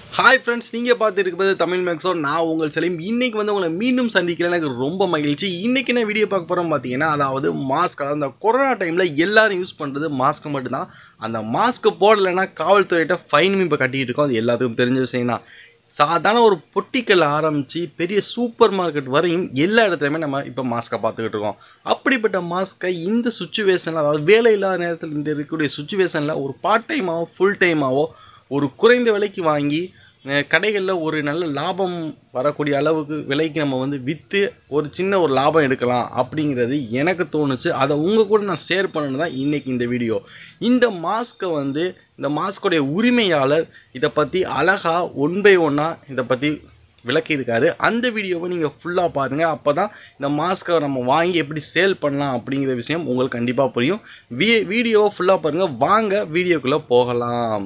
hi friends நீங்கள் பார்த்து இருக்கிறது தமிழ் மேக்ஸோ நான் உங்கள் செலிம் இன்னைக்கு வந்து உங்களை மீண்டும் சந்திக்கிறேன் எனக்கு ரொம்ப மகிழ்ச்சி இன்றைக்கி என்ன வீடியோ பார்க்க போகிறோம் பார்த்தீங்கன்னா அதாவது மாஸ்க் அதாவது அந்த கொரோனா டைமில் எல்லாரும் யூஸ் பண்ணுறது மாஸ்க் மட்டும்தான் அந்த மாஸ்க் போடலைன்னா காவல்துறையிட்ட ஃபைன் இப்போ கட்டிகிட்டு இருக்கோம் அது எல்லாத்துக்கும் தெரிஞ்ச விஷயம் தான் சாதாரண ஒரு பொட்டிக்கல் ஆரம்பித்து பெரிய சூப்பர் மார்க்கெட் வரையும் எல்லா இடத்துலையுமே நம்ம இப்போ மாஸ்க்கை பார்த்துக்கிட்டு இருக்கோம் அப்படிப்பட்ட மாஸ்க்கை இந்த சுச்சுவேஷனில் அதாவது வேலை இல்லாத நேரத்தில் இந்த இருக்கக்கூடிய சுச்சுவேஷனில் ஒரு பார்ட் டைமாவோ ஃபுல் டைமாவோ ஒரு குறைந்த விலைக்கு வாங்கி கடைகளில் ஒரு நல்ல லாபம் வரக்கூடிய அளவுக்கு விலைக்கு நம்ம வந்து விற்று ஒரு சின்ன ஒரு லாபம் எடுக்கலாம் அப்படிங்கிறது எனக்கு தோணுச்சு அதை உங்கள் கூட நான் ஷேர் பண்ணணும் தான் இன்றைக்கி இந்த வீடியோ இந்த மாஸ்க்கை வந்து இந்த மாஸ்கோடைய உரிமையாளர் இதை பற்றி அழகாக ஒன் பை ஒன்னாக இதை பற்றி விளக்கியிருக்காரு அந்த வீடியோவை நீங்கள் ஃபுல்லாக பாருங்கள் அப்போ தான் இந்த மாஸ்க்கை நம்ம வாங்கி எப்படி சேல் பண்ணலாம் அப்படிங்கிற விஷயம் உங்களுக்கு கண்டிப்பாக புரியும் வீ வீடியோவை ஃபுல்லாக பாருங்கள் வாங்க வீடியோக்குள்ளே போகலாம்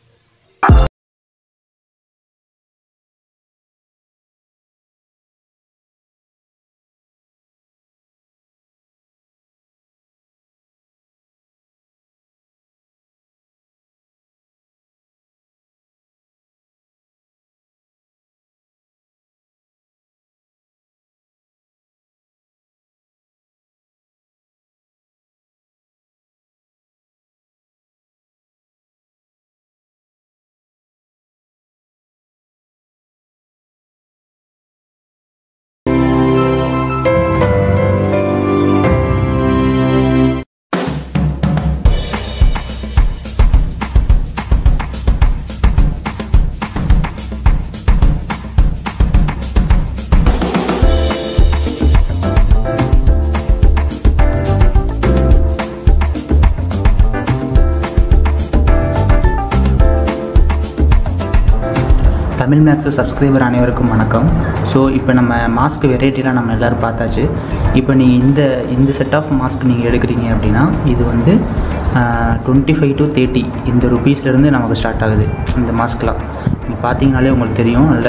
தமிழ் மேக்ஸு சப்ஸ்கிரைபர் அனைவருக்கும் வணக்கம் ஸோ இப்போ நம்ம மாஸ்க் வெரைட்டிலாம் நம்ம எல்லோரும் பார்த்தாச்சு இப்போ நீங்கள் இந்த இந்த செட் ஆஃப் மாஸ்க் நீங்கள் எடுக்கிறீங்க அப்படின்னா இது வந்து டுவெண்ட்டி ஃபைவ் டு தேர்ட்டி இந்த ருபீஸ்லேருந்து நமக்கு ஸ்டார்ட் ஆகுது இந்த மாஸ்க்லாம் நீங்கள் பார்த்தீங்கனாலே உங்களுக்கு தெரியும் நல்ல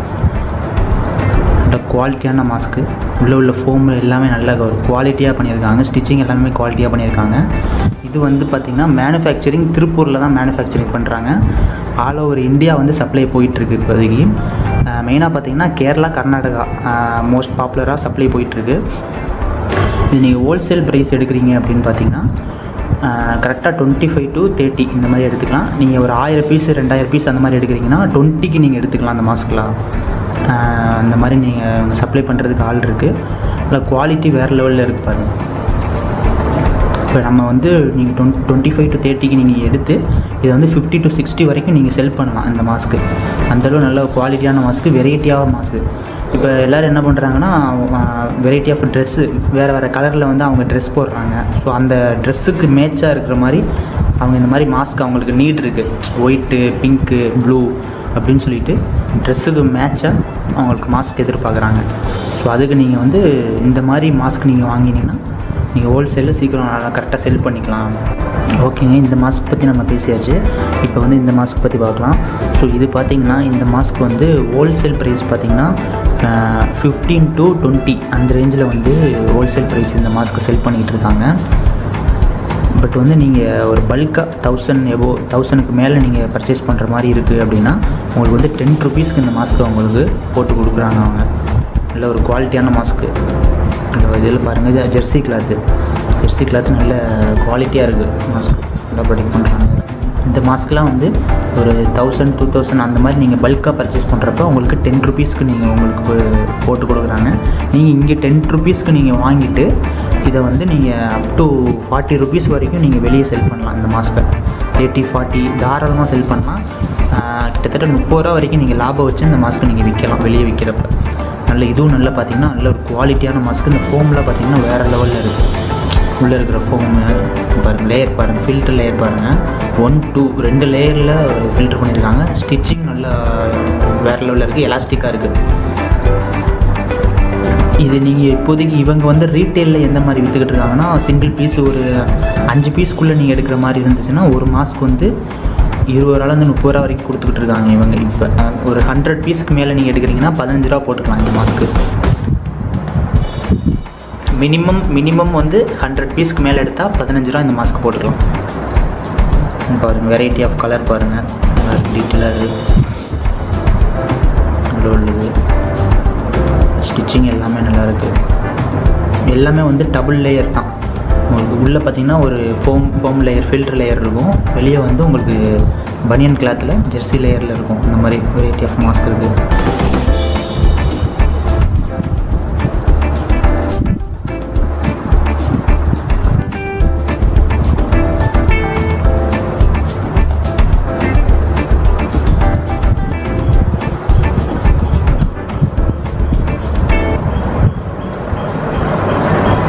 நல்ல குவாலிட்டியான மாஸ்க்கு உள்ளே உள்ள ஃபோம் எல்லாமே நல்ல ஒரு குவாலிட்டியாக பண்ணியிருக்காங்க ஸ்டிச்சிங் எல்லாமே குவாலிட்டியாக பண்ணியிருக்காங்க இது வந்து பார்த்திங்கன்னா மேனுஃபேக்சரிங் திருப்பூரில் தான் மேனுஃபேக்சரிங் பண்ணுறாங்க ஆல் ஓவர் இந்தியா வந்து சப்ளை போயிட்டுருக்கு இப்போதைக்கு மெயினாக பார்த்திங்கன்னா கேரளா கர்நாடகா மோஸ்ட் பாப்புலராக சப்ளை போயிட்டுருக்கு இது நீங்கள் ஹோல்சேல் ப்ரைஸ் எடுக்கிறீங்க அப்படின்னு பார்த்தீங்கன்னா கரெக்டாக டுவெண்ட்டி ஃபைவ் டு தேர்ட்டி இந்த மாதிரி எடுத்துக்கலாம் நீங்கள் ஒரு ஆயிரம் பீஸ் ரெண்டாயிரம் பீஸ் அந்த மாதிரி எடுக்கிறீங்கன்னா டுவெண்ட்டிக்கு நீங்கள் எடுத்துக்கலாம் அந்த மாஸ்க்லாம் அந்த மாதிரி நீங்கள் சப்ளை பண்ணுறதுக்கு ஆள் இருக்குது இல்லை குவாலிட்டி வேறு லெவலில் இருக்குது பாருங்கள் இப்போ நம்ம வந்து நீங்கள் டுவெண்ட் டுவெண்ட்டி ஃபைவ் டு தேர்ட்டிக்கு நீங்கள் எடுத்து இதை வந்து ஃபிஃப்டி டு சிக்ஸ்டி வரைக்கும் நீங்கள் செல் பண்ணலாம் இந்த மாஸ்க்கு அந்தளவு நல்ல குவாலிட்டியான மாஸ்க்கு வெரைட்டியான மாஸ்க்கு இப்போ எல்லோரும் என்ன பண்ணுறாங்கன்னா வெரைட்டி ஆஃப் ட்ரெஸ்ஸு வேறு வேறு கலரில் வந்து அவங்க ட்ரெஸ் போடுறாங்க ஸோ அந்த ட்ரெஸ்ஸுக்கு மேட்சாக இருக்கிற மாதிரி அவங்க இந்த மாதிரி மாஸ்க் அவங்களுக்கு நீட் இருக்குது ஒயிட்டு பிங்க்கு ப்ளூ அப்படின்னு சொல்லிட்டு ட்ரெஸ்ஸுக்கு மேட்சாக அவங்களுக்கு மாஸ்க் எதிர்பார்க்குறாங்க ஸோ அதுக்கு நீங்கள் வந்து இந்த மாதிரி மாஸ்க் நீங்கள் வாங்கினீங்கன்னா நீங்கள் ஹோல்சேலில் சீக்கிரம் நல்லா கரெக்டாக செல் பண்ணிக்கலாம் ஓகேங்க இந்த மாஸ்க் பற்றி நம்ம பேசியாச்சு இப்போ வந்து இந்த மாஸ்க் பற்றி பார்க்கலாம் ஸோ இது பார்த்திங்கன்னா இந்த மாஸ்க் வந்து ஹோல்சேல் ப்ரைஸ் பார்த்திங்கன்னா ஃபிஃப்டீன் டு டுவெண்ட்டி அந்த ரேஞ்சில் வந்து ஹோல்சேல் ப்ரைஸ் இந்த மாஸ்க்கு செல் பண்ணிகிட்டு இருக்காங்க பட் வந்து நீங்கள் ஒரு பல்காக தௌசண்ட் எபோ தௌசண்ட்க்கு மேலே நீங்கள் பர்ச்சேஸ் பண்ணுற மாதிரி இருக்குது அப்படின்னா உங்களுக்கு வந்து டென் ருபீஸ்க்கு இந்த மாஸ்க்கு உங்களுக்கு போட்டு கொடுக்குறாங்க அவங்க நல்ல ஒரு குவாலிட்டியான மாஸ்க்கு இந்த இதில் பாருங்கள் ஜெர்சி கிளாத்து ஜெர்சி கிளாத்து நல்ல குவாலிட்டியாக இருக்குது மாஸ்க் நல்லா ப்ரொடெக்ட் பண்ணுறாங்க இந்த மாஸ்க்லாம் வந்து ஒரு தௌசண்ட் டூ தௌசண்ட் அந்த மாதிரி நீங்கள் பல்காக பர்ச்சேஸ் பண்ணுறப்ப உங்களுக்கு டென் ருபீஸ்க்கு நீங்கள் உங்களுக்கு போட்டு கொடுக்குறாங்க நீங்கள் இங்கே டென் ருபீஸ்க்கு நீங்கள் வாங்கிட்டு இதை வந்து நீங்கள் அப் டு ஃபார்ட்டி ருபீஸ் வரைக்கும் நீங்கள் வெளியே செல் பண்ணலாம் இந்த மாஸ்க்கை தேர்ட்டி ஃபார்ட்டி தாராளமாக செல் பண்ணலாம் கிட்டத்தட்ட முப்பது ரூபா வரைக்கும் நீங்கள் லாபம் வச்சு இந்த மாஸ்க்கை நீங்கள் விற்கலாம் வெளியே விற்கிறப்ப நல்ல இதுவும் நல்லா பார்த்தீங்கன்னா நல்ல ஒரு குவாலிட்டியான மாஸ்க் இந்த ஃபோம்லாம் பார்த்தீங்கன்னா வேறு லெவலில் இருக்குது உள்ளே இருக்கிற ஃபோமு பாருங்கள் லேயர் பாருங்கள் ஃபில்டர் லேயர் பாருங்கள் ஒன் டூ ரெண்டு லேயரில் ஃபில்டர் பண்ணியிருக்காங்க ஸ்டிச்சிங் நல்லா வேறு லெவலில் இருக்குது எலாஸ்டிக்காக இருக்குது இது நீங்கள் இப்போதைக்கு இவங்க வந்து ரீட்டெயிலில் எந்த மாதிரி விற்றுக்கிட்டு இருக்காங்கன்னா சிங்கிள் பீஸ் ஒரு அஞ்சு பீஸ்க்குள்ளே நீங்கள் எடுக்கிற மாதிரி இருந்துச்சுன்னா ஒரு மாஸ்க் வந்து இருபது ரூபாலேருந்து முப்பது ரூபா வரைக்கும் கொடுத்துக்கிட்டு இருக்காங்க இவங்க இப்போ ஒரு ஹண்ட்ரட் பீஸுக்கு மேலே நீங்கள் எடுக்கிறீங்கன்னா பதினஞ்சு ரூபா போட்டுக்கலாம் இந்த மாஸ்க்கு மினிமம் மினிமம் வந்து ஹண்ட்ரட் பீஸ்க்கு மேலே எடுத்தால் பதினஞ்சு ரூபா இந்த மாஸ்க் போட்டுக்கலாம் பாருங்கள் வெரைட்டி ஆஃப் கலர் பாருங்கள் நல்லா டீட்டெயிலாக இருக்குது உள்ள உள்ளது ஸ்டிச்சிங் எல்லாமே நல்லா இருக்குது எல்லாமே வந்து டபுள் லேயர் தான் உங்களுக்கு உள்ளே பார்த்தீங்கன்னா ஒரு foam foam layer filter layer இருக்கும் வெளியே வந்து உங்களுக்கு பனியன் கிளாத்தில் ஜெர்சி லேயரில் இருக்கும் இந்த மாதிரி வெரைட்டி ஆஃப் மாஸ்க் இருக்குது